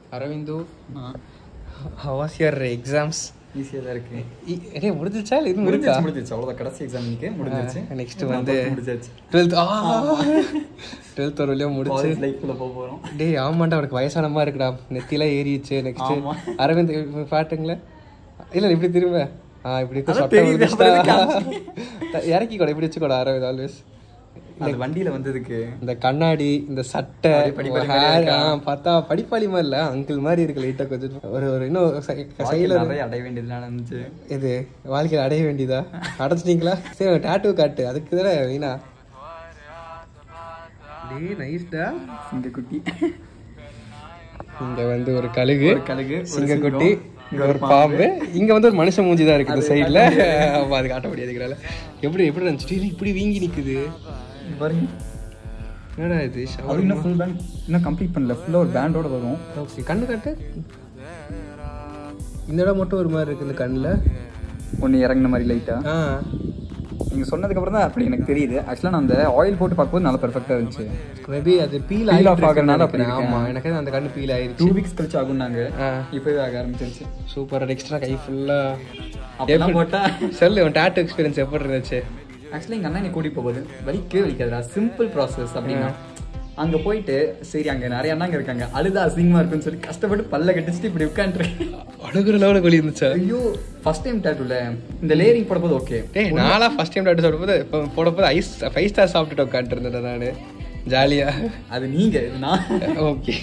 Aravind how was your exams ஈஸியாக தான் இருக்கு ஏ முடிஞ்சிச்சா இல்லை இது முடிஞ்சா முடிஞ்சிருச்சு முடிஞ்சிருச்சு அவ்வளோதான் கடைசி எக்ஸாம் இன்னைக்கு முடிஞ்சிருச்சு நெக்ஸ்ட் வந்து முடிஞ்சிருச்சு டுவெல்த் ஆ டுவெல்த் ஒரு வழியாக முடிச்சு காலேஜ் லைஃப்ல போக போகிறோம் டேய் ஆமாண்டா அவனுக்கு வயசான மாதிரி இருக்குடா நெத்திலாம் ஏறிடுச்சு நெக்ஸ்ட் ஆமா. அரவிந்த் இப்ப பாட்டுங்களேன் இல்ல இப்படி திரும்ப ஆ இப்படி இருக்க அதான் சொட்டை தெரியுது, விழுந்துச்சுடா. இறக்கி கூட இப்படி வச்சுக்கோடா அரவிந்த் ஆல்வேஸ் அந்த வண்டியில வந்ததுக்கு இந்த கண்ணாடி இந்த சட்டை அப்படியே படிப்பாளி hair, மாதிரியா இருக்கா? ஆ, பார்த்தா படிப்பாளி மாதிரி இல்ல அங்கிள் மாதிரி இருக்கு லைட்டா கொஞ்சம் ஒரு ஒரு இன்னும் வாழ்க்கையில சைடில் நிறைய அடைய வேண்டியதுலாம் இருந்துச்சு இது வாழ்க்கையில் அடைய வேண்டியதா அடைச்சிட்டீங்களா சரி டேட்டூ காட்டு அதுக்கு தானே வீணா டேய் நைஸ்டா இங்க குட்டி இங்க வந்து ஒரு கழுகு ஒரு கழுகு, ஒரு சிங்கக்குட்டி சிங்கம், இங்க ஒரு பாம்பு இங்க வந்து ஒரு மனுஷன் மூஞ்சி தான் இருக்குது சைடுல ஆமா அது காட்ட முடியாதுங்கிறால எப்படி எப்படி இருந்துச்சு டேய், இப்படி வீங்கி நிக்குது இங்க பாருங்க என்னடா இது அது இன்னும் ஃபுல் பேண்ட் இன்னும் கம்ப்ளீட் பண்ணல ஃபுல்லா ஒரு பேண்டோட வரும் ஓகே கண்ணு காட்டு இந்த இடம் மட்டும் ஒரு மாதிரி இருக்கு இந்த கண்ணுல ஒன்று இறங்குன மாதிரி லைட்டா ஆ நீங்க சொன்னதுக்கு அப்புறம் தான் அப்படி எனக்கு தெரியுது ஆக்சுவலா நான் அந்த ஆயில் போட்டு பார்க்கும்போது நல்லா பெர்ஃபெக்டா இருந்துச்சு மேபி அது பீல் Peel off ஆகி ஆகுறதுனால அப்படி இருக்கு. ஆமா எனக்கு அந்த கண்ணு பீல் டூ ஆயிருச்சு வீக்ஸ் கழிச்சு ஆகும்னாங்க ஆ இப்போவே ஆக ஆரம்பிச்சிருச்சு சூப்பர் எக்ஸ்ட்ரா கை ஃபுல்லா அப்பெல்லாம் போட்டா சொல்லு உன் டாட்டூ எக்ஸ்பீரியன்ஸ் எப்படி இருந்துச்சு ஆக்சுவலி எங்க அண்ணா என்னை கூட்டிட்டு போகுது வலிக்கவே வலிக்காதுடா சிம்பிள் ப்ராசஸ் அப்படின்னா அங்க போயிட்டு சரி அங்க நிறைய அண்ணாங்க இருக்காங்க அழுதா அசிங்கமா இருக்குன்னு சொல்லி கஷ்டப்பட்டு பல்ல கட்டிச்சுட்டு இப்படி உட்காந்துருக்கேன் அழுகுற லெவலுக்கு வலி இருந்துச்சா ஐயோ ஃபர்ஸ்ட் டைம் டேட்டுல இந்த லேயரிங் போடும்போது ஓகே டேய் நாளா ஃபர்ஸ்ட் டைம் டாக்டர் சாப்பிடும்போது இப்போ போடும்போது ஐஸ் ஃபைவ் ஸ்டார் சாப்பிட்டுட்டு உட்காந்துருந்தேன் நான் ஜாலியா அது நீங்க இது நான் ஓகே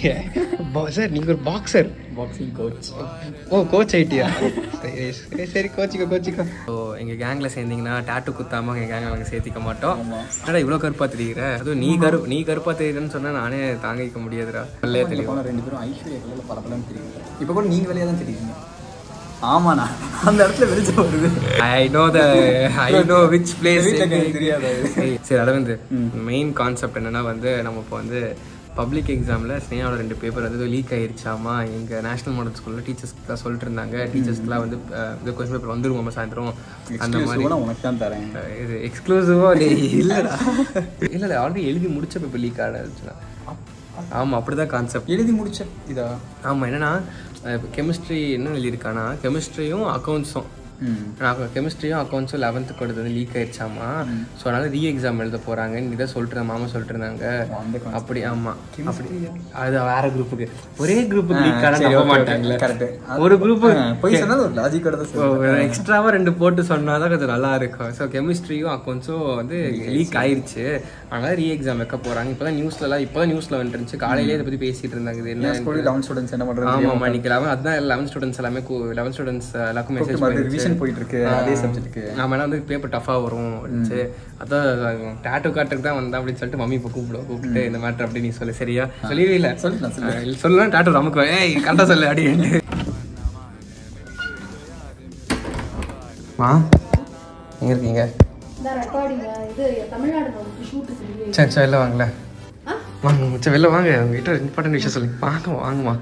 சார் நீங்க ஒரு boxer boxing coach oh coach idea சரி சரி, சரி கோச்சிக்கோ கோச்சிக்கோ ஓ எங்க கேங்ல சேர்ந்தீங்கன்னா டாட்டு குத்தாம எங்க கேங்ல நாங்க சேர்த்திக்க மாட்டோம் என்னடா இவ்வளவு கருப்பா தெரியுற அதுவும் நீ கரு நீ கருப்பா தெரியுறன்னு சொன்னா நானே தாங்கிக்க முடியாதுடா நல்லே தெளிவா ரெண்டு பேரும் ஐஸ்வர்யா கலர்ல பரப்பலன்னு தெரியும் இப்போ கூட நீங்க வெளியே தான் தெரியுங்க ஆமாண்ணா அந்த இடத்துல வெளிச்சம் வருது I know the I know which place வீட்டுல எனக்கு தெரியாது சரி அரவிந்த் மெயின் கான்செப்ட் என்னன்னா வந்து நம்ம இப்போ வந்து பப்ளிக் எக்ஸாமில் ஸ்னேகாவோட ரெண்டு பேப்பர் வந்து லீக் ஆயிருச்சாமா எங்கள் நேஷனல் மாடல் ஸ்கூலில் டீச்சர்ஸ்க்கு தான் சொல்லிட்டு இருந்தாங்க டீச்சர்ஸ்க்குலாம் வந்து அஹ், இந்த கொஸ்டின் பேப்பர் வந்துருவோம் சாயந்தரம் அந்த மாதிரி நான் உனக்கு தான் தரேன் அஹ், இது எக்ஸ்க்ளூசிவாக இல்லைடா இல்லை இல்லை ஆல்ரெடி எழுதி முடிச்ச பேப்பர் லீக் ஆகிடுச்சுன்னா ஆமாம் அப்படி தான் கான்செப்ட் எழுதி முடிச்ச இதா ஆமாம் என்னன்னா கெமிஸ்ட்ரி என்ன எழுதியிருக்கானா கெமிஸ்ட்ரியும் அக்கௌண்ட்ஸும் நான் கெமிஸ்ட்ரியும் அக்கௌண்ட்ஸும் லெவன்த்து கொடுத்து வந்து லீக் ஆயிடுச்சாமா ஸோ அதனால ரீ எக்ஸாம் எழுத போறாங்க இதை சொல்லிட்டு மாமா சொல்லிட்டு இருந்தாங்க அந்த அப்படி ஆமா அப்படி அது வேற குரூப்புக்கு ஒரே குரூப்புக்கு லீக் ஆனா நம்ப மாட்டாங்கல்ல கரெக்ட் ஒரு குரூப் போய் சொன்னது ஒரு லாஜிக்கோட தான் சொல்லுவேன் எக்ஸ்ட்ராவா ரெண்டு போட்டு சொன்னாதான் கொஞ்சம் நல்லா இருக்கும் ஸோ கெமிஸ்ட்ரியும் அக்கௌண்ட்ஸும் வந்து லீக் ஆயிருச்சு அதனால ரீ எக்ஸாம் வைக்க போறாங்க இப்போதான் நியூஸ்ல எல்லாம் இப்போதான் நியூஸ்ல வந்துருந்துச்சு காலையிலே இதை பத்தி பேசிட்டு இருந்தாங்க இது என்ன ஸ்கூல் லெவன் ஸ்டூடெண்ட்ஸ் என்ன பண்றது ஆமா ஆமா இன்னைக்கு லெவன் அதுதான் லெவன் ஸ்டூடெண்ட்ஸ் எல்லாமே லெவன் ஸ்டூடெண்ட்ஸ் எல்லாருக்கும் மெசேஜ் ரிவிஷன் போயிட்டு இருக்கு அதே சப்ஜெக்ட்டுக்கு நாம என்ன வந்து பேப்பர் டஃபா வரும் இருந்துச்சு அதான் டாட்டோ காட்டுக்கு தான் வந்தேன் அப்படின்னு சொல்லிட்டு மம்மி இப்போ கூப்பிடுவோம் கூப்பிட்டு இந்த மேட்டர் அப்படி நீ சொல்லு சரியா சொல்லவே இல்லை சொல்லலாம் சொல்லலாம் டாட்டோ நமக்கு ஏய் கரெக்டாக சொல்லு அப்படின்னு மா எங்க இருக்கீங்க இந்த ரெக்கார்டிங் இது தமிழ்நாடு வந்து ஷூட்டு சொல்லி சரி சரி வெளில வாங்கல வாங்க சரி வெளில வாங்க உங்ககிட்ட இம்பார்ட்டன்ட் விஷயம் சொல்லி வாங்க வாங்கம்மா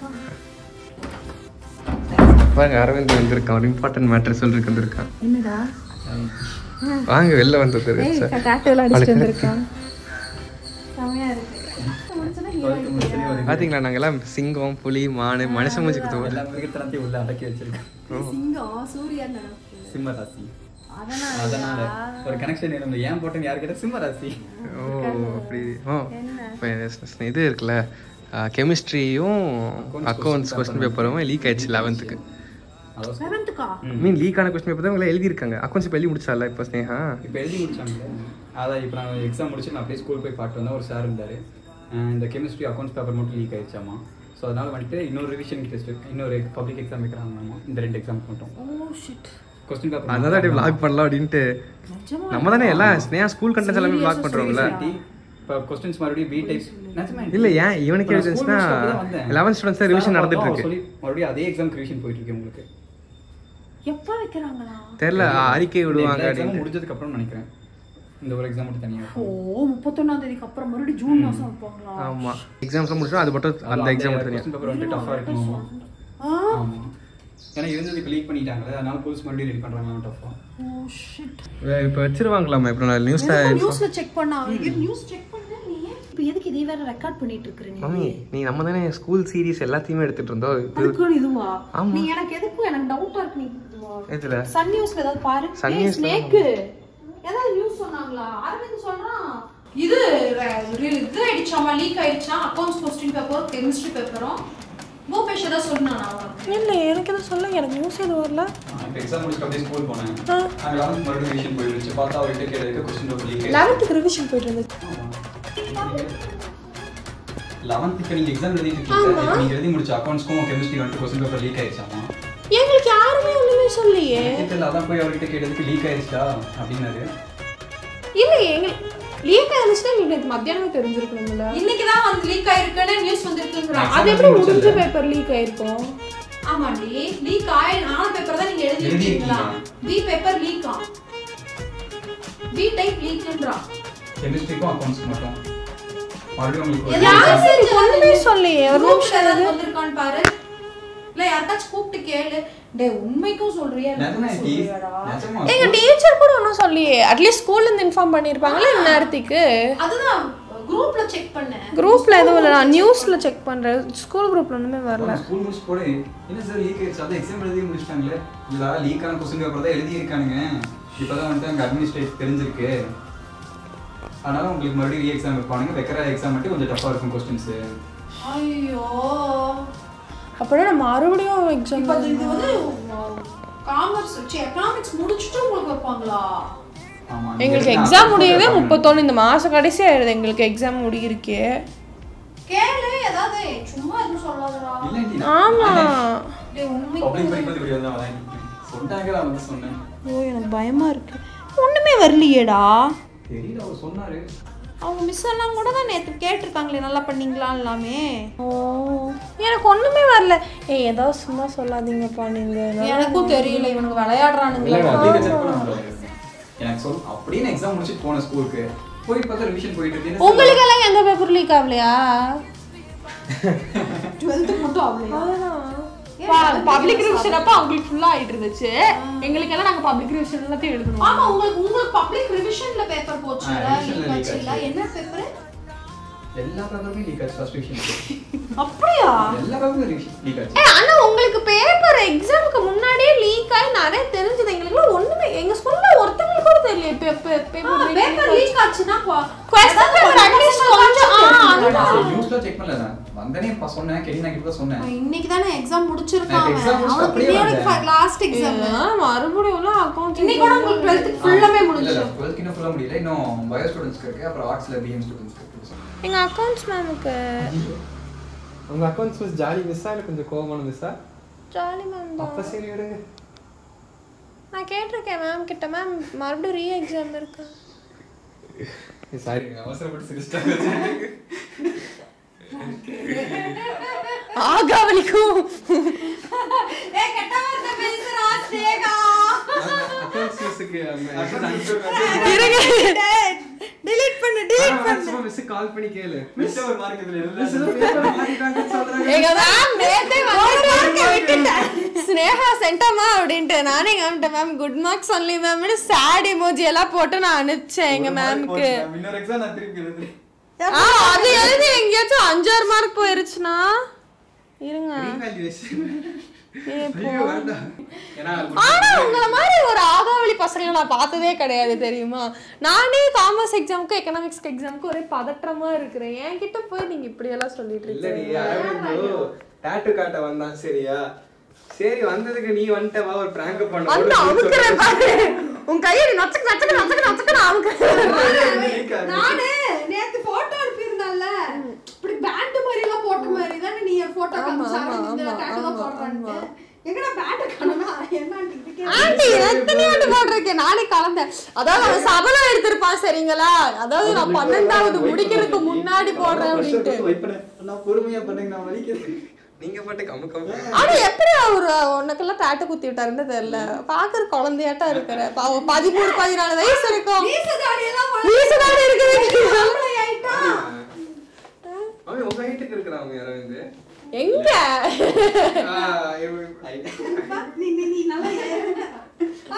பாருங்க அரவிந்த் வந்திருக்கான் ஒரு இம்பார்ட்டன்ட் மேட்டர் சொல்லிருக்கு வந்திருக்கான் என்னடா வாங்க வெளில வந்தது சார் டாட்டோலாம் அடிச்சுட்டு வந்திருக்கான் செமையா இருக்கு முடிச்சனா ஹீரோ பாத்தீங்களா நாங்கெல்லாம் சிங்கம் புலி மானு மனுஷன் மூஞ்சுக்கு தோடு எல்லா மிருகத்தனத்தையும் உள்ள அடக்கி வச்சிருக்கேன் சிங்கம் சூர்யா நினைப்பு சிம்ம ராசி அதனால அதனால ஒரு கனெக்ஷன் இருந்த ஏன் போட்டேன்னு யாரு கேட்டா சிம்ம ராசி ஓ அப்படி ஓ இப்போ இது இருக்குல்ல கெமிஸ்ட்ரியும் அக்கௌண்ட்ஸ் கொஸ்டின் பேப்பரும் லீக் ஆயிடுச்சு லெவன்த்துக்கு செவன்த்துக்கா மீன் லீக் ஆன கொஸ்டின் பேப்பர் தான் உங்களை எழுதியிருக்காங்க அக்கௌண்ட்ஸ் இப்போ எழுதி முடிச்சால இப்போ ஸ்னேகா இப்போ எழுதி முடிச்சாங்க அதான் இப்போ நான் எக்ஸாம் முடிச்சு நான் அப்படியே ஸ்கூல் போய் பாட்டு வந்தேன் ஒரு சார் இருந்தார் இந்த கெமிஸ்ட்ரி அக்கௌண்ட்ஸ் பேப்பர் மட்டும் லீக் ஆயிடுச்சாமா ஸோ அதனால வந்துட்டு இன்னொரு ரிவிஷன் டெஸ்ட் இன்னொரு பப்ளிக் எக்ஸாம் வைக்கிறாங்களாமா இந்த ரெண்டு எக்ஸாம் மட்டும் ஓ ஷிட் கொஸ்டின் பேப்பர் அதான் அப்படியே vlog பண்ணலாம் அப்படின்ட்டு நிஜமா நம்ம தானே எல்லாம் ஸ்னேகா ஸ்கூல் கண்டென்ட்ஸ் எல்லாமே vlog பண்றோம்ல இப்போ கொஸ்டின்ஸ் மறுபடியும் பி டைப் நிஜமா இல்ல ஏன் இவனுக்கு எழுதுச்சுன்னா லெவன்த் ஸ்டூடெண்ட்ஸ் ரிவிஷன் நடந்துட்டு இருக்கு சொல்லி மறுபடியும் அதே எக்ஸாம் ரிவிஷன் போயிட்டு இருக்கு உங்களுக்கு எப்ப வைக்கிறாங்களா தெரியல அறிக்கை விடுவாங்க எக்ஸாம் அப்படின்னு முடிஞ்சதுக்கு அப்புறம் நினைக்கிறேன் இந்த ஒரு எக்ஸாம் மட்டும் தனியா ஓ முப்பத்தொன்னாம் தேதிக்கு அப்புறம் மறுபடியும் ஜூன் மாசம் வைப்பாங்களா ஆமா எக்ஸாம்ஸ்லாம் முடிச்சோம் அது மட்டும் அந்த எக்ஸாம் மட்டும் தனியா கொஸ்டின் பேப்பர் வந்து டஃபா இருக்குமா ஆ ஆமா ஏன்னா இருந்தது இப்போ லீக் பண்ணிட்டாங்களே அதனால புதுசு மறுபடியும் ரெடி பண்றாங்க டஃபா ஓ ஷிட் இப்போ வச்சிருவாங்களாமா இப்போ நான் நியூஸ்ல நியூஸ்ல செக் பண்ணா நியூஸ் செக் பண்ண நீ இப்போ எதுக்கு இதை வேற ரெக்கார்ட் பண்ணிட்டு இருக்கிற நீ மம்மி நீ நம்ம தானே ஸ்கூல் சீரிஸ் எல்லாத்தையுமே எடுத்துட்டு இருந்தோம் இது அதுக்கு இதுவா ஆமா. நீ எனக்கு எதுக்கும் எனக்கு டவுட்டா இருக்கு நீ எதுல சன் நியூஸ்ல ஏதாவது பாரு சன் ஏய், நியூஸ்ல snake. ஏதாவது நியூஸ் சொன்னாங்களா அரவிந்த் சொல்றான் இது ர- ரி- இது ஆயிடுச்சாமா லீக் ஆயிடுச்சாம் அக்கௌண்ட்ஸ் கொஸ்டின் பேப்பர் கெமிஸ்ட்ரி பேப்பரும் பூபேஷ் ஏதாவது சொன்னானா அவனுக்கு இல்லை எனக்கு எதுவும் சொல்ல எனக்கு நியூஸ் எதுவும் வரல இப்போ எக்ஸாம் முடிச்சுட்டு அப்படியே ஸ்கூல் போனேன் அங்கே லெவன்த் மறுபடியும் ரிவிஷன் போயிடுச்சு பார்த்தா அவர்கிட்ட கேட்டதுக்கு கொஸ்டின் பேப்பர் லீக் லெவன்த்துக்கு ரிவிஷன் போயிட்டு இருந்துச்சு லெவன்த்துக்கு நீங்கள் எக்ஸாம் எழுதிட்டு இருக்கீங்க இப்போ நீங்கள் எழுதி முடிச்ச அக்கௌண்ட்ஸ்க்கும் கெமிஸ்ட்ரி வந்துட்டு கொஸ்டின் பேப்பர் லீக் ஆயிடுச்சாமா எங்களுக்கு யாருமே ஒண்ணுமே சொல்லையே தெரியல அதான் போய் அவர்கிட்ட கேட்டதுக்கு லீக் ஆயிடுச்சா அப்படின்னாரு இல்லை எங்களுக்கு லீக் ஆயிருந்துச்சுன்னா எங்களுக்கு நேத்து மத்தியானமே தெரிஞ்சிருக்கணும்ல இன்னைக்கு தான் வந்து லீக் ஆயிருக்குன்னு நியூஸ் வந்திருக்குங்கிறான் அது எப்படி முடிஞ்ச பேப்பர் லீக் ஆயிருக்கும் ஆமாண்டி லீக் ஆயி ஆன பேப்பர் தான் நீங்க எழுதிருக்கீங்களா பி பேப்பர் லீக் ஆ பி டைப் லீக்ன்றான் கெமிஸ்ட்ரிக்கும் அக்கௌண்ட்ஸ்க்கு மட்டும் மறுபடியும் உங்களுக்கு யார் ஒரு செஞ்சது? ஒண்ணுமே சொல்லையே ஒரு குரூப்ல ஏதாவது வந்திருக்கான்னு பாரு இல்ல யாருக்காச்சும் கூப்பிட்டு கேளு டேய் உண்மைக்கும் சொல்றியா இல்ல நிஜமா பொய் டி சொல்றியாடா? நிஜமா எங்க டீச்சர் கூட ஒன்றும் சொல்லியே அட்லீஸ்ட் ஸ்கூல்ல இருந்து இன்ஃபார்ம் பண்ணிருப்பாங்களா இந்நேரத்துக்கு அதுதான் குரூப்ல செக் பண்ணேன் குரூப்ல எதுவும் இல்லை நான் நியூஸ்ல செக் பண்றேன் ஸ்கூல் குரூப்ல ஒண்ணுமே வரல ஸ்கூல் முடிச்சு போட என்ன சார் லீக் ஆயிடுச்சு அதான் எக்ஸாம் எழுதி முடிச்சிட்டாங்களே இல்ல லீக்கான கொஸ்டின் பேப்பர் தான் எழுதி இருக்கானுங்க இப்பதான் வந்துட்டு அங்க அட்மினிஸ்ட்ரேட் தெரிஞ்சிருக்கு அதனால உங்களுக்கு மறுபடியும் ரீ எக்ஸாம் வைப்பானுங்க வைக்கிற எக்ஸாம் மட்டும் கொஞ்சம் டஃபா இருக்கும் கொஸ்டின்ஸ் ஐயோ அப்படின்னா நான் மறுபடியும் எக்ஸாம் இப்ப இது வந்து காமர்ஸ் எக்கனாமிக்ஸ் முடிச்சுட்டு உங்களுக்கு வைப்பாங்களா ஆமா எங்களுக்கு எக்ஸாம் முடியவே முப்பத்தொன்னு இந்த மாசம் கடைசி ஆயிடுது எங்களுக்கு எக்ஸாம் முடியிருக்கே கேளு ஏதாவது சும்மா எதுவும் சொல்லாதடா இல்ல ஆமா டேய் உண்மை பப்ளிக் படிப்பது இப்படி வந்து அதான் சொன்னாங்க நான் வந்து சொன்னேன் ஓ எனக்கு பயமா இருக்கு ஒண்ணுமே வரலையேடா தெரியல அவர் சொன்னாரு அவங்க மிஸ் எல்லாம் கூட தான் நேத்து கேட்டிருக்காங்களே நல்லா பண்ணீங்களா எல்லாமே ஓ எனக்கு ஒண்ணுமே வரல ஏய் ஏதோ சும்மா சொல்லாதீங்கப்பா நீங்க எனக்கும் தெரியல இவனுக்கு விளையாடுறானுங்களா இல்ல அக்ரிகல்ச்சர் கூட நான் எனக்கு சொல் அப்படின்னு எக்ஸாம் முடிச்சுட்டு போனேன் ஸ்கூலுக்கு போய் பார்த்தா ரிவிஷன் போயிட்டு இருக்கு உங்களுக்கு எல்லாம் எந்த பேப்பர் லீக் ஆகலையா டுவெல்த்து மட்டும் ஆகலையா பப்ளிக் ரிவிஷன் அப்ப அவங்களுக்கு ஃபுல்லா ஆயிட்டு இருந்துச்சு எங்களுக்கு எல்லாம் நாங்க பப்ளிக் ரிவிஷன் எல்லாத்தையும் எழுதணும் ஆமா உங்களுக்கு உங்களுக்கு பப்ளிக் ரிவிஷன்ல பேப்பர் போச்சுல ஆ, revisionல லீக் leak ஆச்சுல ஆச்சு. என்ன பேப்பர் எல்லா பேப்பருமே லீக் ஆச்சு ஃபர்ஸ்ட் ரிவிஷன் அப்படியா எல்லா பேப்பருமே லீக் ஆச்சு ஏய், ஆனா உங்களுக்கு பேப்பர் எக்ஸாமுக்கு முன்னாடியே லீக் ஆகி நிறைய தெரிஞ்சது எங்களுக்கு ஒண்ணுமே எங்க ஸ்கூல்ல ஒருத்தங்களுக்கு கூட தெரியல பேப்பர் பேப்பர் பேப்பர் லீக் ஆச்சுன்னா பா- கொஸ்டின் பேப்பர் அட்லீஸ்ட் கொஞ்சம் ஆ, அதுதான். நியூஸ்ல செக் பண்ணல நான் வந்தனே இப்ப சொன்னேன் கெடி நான் கிட்ட தான் சொன்னேன் இன்னைக்கு தானே எக்ஸாம் முடிச்சிருக்கான் நான் exam முடிச்சுட்டு அவன் அப்படியே பிரியாணிக்கு லாஸ்ட் எக்ஸாம் ஆ, மறுபடியும் அக்கௌண்ட் இன்னைக்கு கூட உங்களுக்கு டுவெல்த்துக்கு ஃபுல்லாமே முடிஞ்சு இல்ல டுவெல்த் இன்னும் ஃபுல்லா முடியல இன்னும் பயோ ஸ்டூடெண்ட்ஸ்க்கு இருக்கு அப்புறம் ஆர்ட்ஸ்ல பிஎம் ஸ்டூடெண்ட்ஸ்க்கு இருக்கு எங்க அக்கௌண்ட்ஸ் மேமுக்கு உங்க அக்கௌண்ட்ஸ் மிஸ் ஜாலி மிஸ்ஸா இல்லை கொஞ்சம் கோவமான மிஸ்ஸா ஜாலி மேம் தான் அப்ப சரி விடுங்க நான் கேட்டிருக்கேன் மேம் கிட்ட மேம் மறுபடியும் ரீ எக்ஸாம் இருக்கு சாரி அவசரப்பட்டு சிரிச்சிட்டாங்க ஆகாவலிக்கும் ஏ கெட்ட வார்த்தை பேசுறா ஸ்னேகா அக்கௌண்ட்ஸ் மிஸ்ஸுக்கு delete பண்ணு delete மிஸ் கால் பண்ணி கேளு மிஸ் ஒரு மார்க் இதுல மிஸ் இல்ல பேப்பர் மாத்திட்டாங்கன்னு சொல்றாங்க எங்க மேம் நேத்தே விட்டுட்டேன் ஸ்னேகா சென்டமா அப்படின்ட்டு நானே எங்க மேம்கிட்ட மேம் குட் மார்க்ஸ் ஒன்லி மேம்னு சேட் எமோஜி எல்லாம் போட்டு நான் அனுப்பிச்சேன் எங்க மேம்க்கு இன்னொரு எக்ஸாம் நான் திருப்பி எழுதுறேன் ஆ அது எழுதி எங்கேயாச்சும் அஞ்சாறு மார்க் போயிருச்சுன்னா இருங்க ஐயோ வேண்டாம் ஏன்னா ஆனா உங்கள மாதிரி ஒரு ஆகாவளி பசங்களை நான் பார்த்ததே கிடையாது தெரியுமா நானே காமர்ஸ் எக்ஸாமுக்கு எக்கனாமிக்ஸ்க்கு எக்ஸாமுக்கு ஒரே பதற்றமா இருக்கிறேன் என்கிட்ட போய் நீங்க இப்படி எல்லாம் சொல்லிட்டு இல்லடி இருக்கீங்க அரவிந்தோ டாட்டு காட்ட வந்தான் சரியா சரி வந்ததுக்கு நீ வந்துட்ட வா ஒரு பிராங்க் பண்ண வந்து அமுக்குறேன் பாரு உன் கையை நீ நச்சக்கு நச்சக்கு நச்சக்கு நச்சக்கு அமுக்குறேன் நானு நேத்து போட்டோ அனுப்பியிருந்தேன்ல இப்படி பேண்ட் மாதிரி எல்லாம் போட்ட மாதிரி தானே நீ போட்டோ காமிச்சாங்க இந்த டாட்டோ தான் போடுறான்ட்டு எங்கடா பேண்ட் காணும்னா என்னன்னு இதுக்கே ஆண்டி எத்தனை ஆண்டு போட்டிருக்கேன் நானே கலந்தேன் அதாவது அவன் சபலம் எடுத்திருப்பான் சரிங்களா அதாவது நான் பன்னெண்டாவது முடிக்கிறதுக்கு முன்னாடி போடுறேன் அப்படின்ட்டு நான் பொறுமையா பண்ணுங்க நான் வலிக்கிறேன் நீங்க பாட்டு கம்மு கம்மு ஆனா எப்படி அவரு உனக்கெல்லாம் டாட்டு குத்தி விட்டாருன்னு தெரியல பாக்குற குழந்தையாட்டா இருக்கிற பாவம் பதிமூணு பதினாலு வயசு இருக்கும் மீசதாடி எல்லாம் வீசுதாடி இருக்குது வளர்ந்து ஆயிட்டா அவன் உங்க ஹைட்டுக்கு இருக்கிறான் அவன் அரவிந்த் எங்க ஆ, இவன் நீ நீ நீ நல்லா ஓகே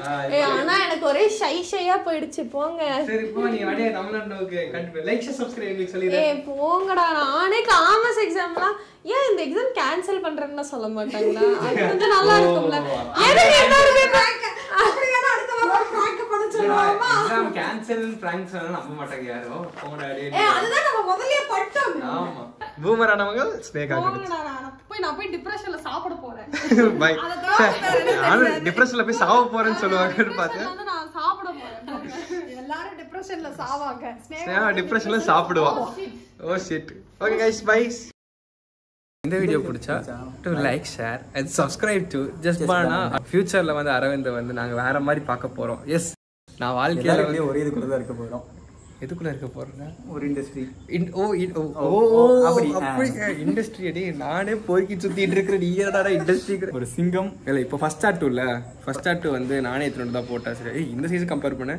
ஏ ஆனா எனக்கு ஒரே ஷை ஷையா போயிடுச்சு போங்க சரி இப்போ நீ வடிய தமிழ்நாட்டுக்கு கண்டிப்பா லைக் சப்ஸ்கிரைப் எங்களுக்கு ஏ சொல்லிடுறேன் போங்கடா நானே காமர்ஸ் எக்ஸாம்லாம் ஏன் இந்த எக்ஸாம் கேன்சல் பண்றேன்னு சொல்ல மாட்டாங்களா அது கொஞ்சம் நல்லா இருக்கும்ல எதுக்கு இன்னொரு paper? அப்படியானா அடுத்த வாரம் prank பண்ண சொல்லுவாமா? எக்ஸாம் கேன்சல் பிராங்க்ஸ் நம்ப மாட்டாங்க யாரோ போங்கடா ஏய், டேய். அதுதான் நம்ம முதல்லயே பட்டோம். ஆமா பூமர் ஆனவங்க ஸ்னேக் ஆகுது போங்கடா, நான் போய் நான் போய் டிப்ரெஷன்ல சாப்பிட போறேன் பை அதை தவிர வேற எதுவும் நானும் டிப்ரெஷன்ல போய் சாவ போறேன்னு சொல்லுவாங்கன்னு பார்த்தேன் வந்து நான் சாப்பிட போறேன் எல்லாரும் டிப்ரெஷன்ல சாவாங்க ஸ்னேகா டிப்ரெஷன்ல சாப்பிடுவா oh shit okay guys bye இந்த வீடியோ பிடிச்சா do like share and subscribe டு ஜஸ்ட் பானா ஃபியூச்சர்ல வந்து அரவிந்த் வந்து நாங்க வேற மாதிரி பார்க்க போறோம் எஸ் நான் வாழ்க்கையில வந்து எல்லாருமே ஒரே இதுக்குள்ள தான் இருக்க போறோம் எதுக்குள்ள இருக்க போறேன் ஒரு இண்டஸ்ட்ரி இன்- ஓ இன்- ஓ ஓ, ஓ ஓ, அப்படி அப்படி, இண்டஸ்ட்ரி அடி நானே போய்க்கு சுத்திட்டு இருக்கிற நீ என்னடா இண்டஸ்ட்ரி ஒரு சிங்கம் இல்ல இப்போ ஃபர்ஸ்ட் ஆட் இல்ல ஃபர்ஸ்ட் ஆட் வந்து நானே இத்தனோட தான் போட்டேன் சரி ஏய், இந்த சீசன் கம்பேர் பண்ண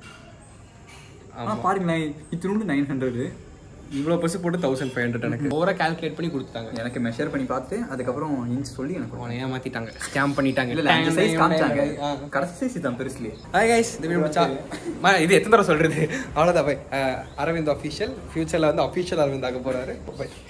ஆ பாருங்க நான் இத்தினோண்டு நைன் ஹண்ட்ரட் இவ்வளவு பஸ் போட்டு தௌசண்ட் ஃபைவ் ஹண்ட்ரட் எனக்கு ஓவரா கால்குலேட் பண்ணி கொடுத்தாங்க எனக்கு மெஷர் பண்ணி பார்த்து அதுக்கப்புறம் இன்ச் சொல்லி எனக்கு உன ஏமாத்திட்டாங்க ஸ்கேம் பண்ணிட்டாங்க இல்ல அஞ்சு சைஸ் காமிச்சாங்க ஆ. கடைசி சைஸ் தான் பெருசுலயே ஹாய் கைஸ் இந்த வீடியோ பிடிச்சா ம, இது எத்தனை தடவை சொல்றது அவ்வளோதான் பை அரவிந்த் அஃபிஷியல் ஃபியூச்சரில் வந்து அஃபிஷியல் அரவிந்த் ஆக போறாரு பை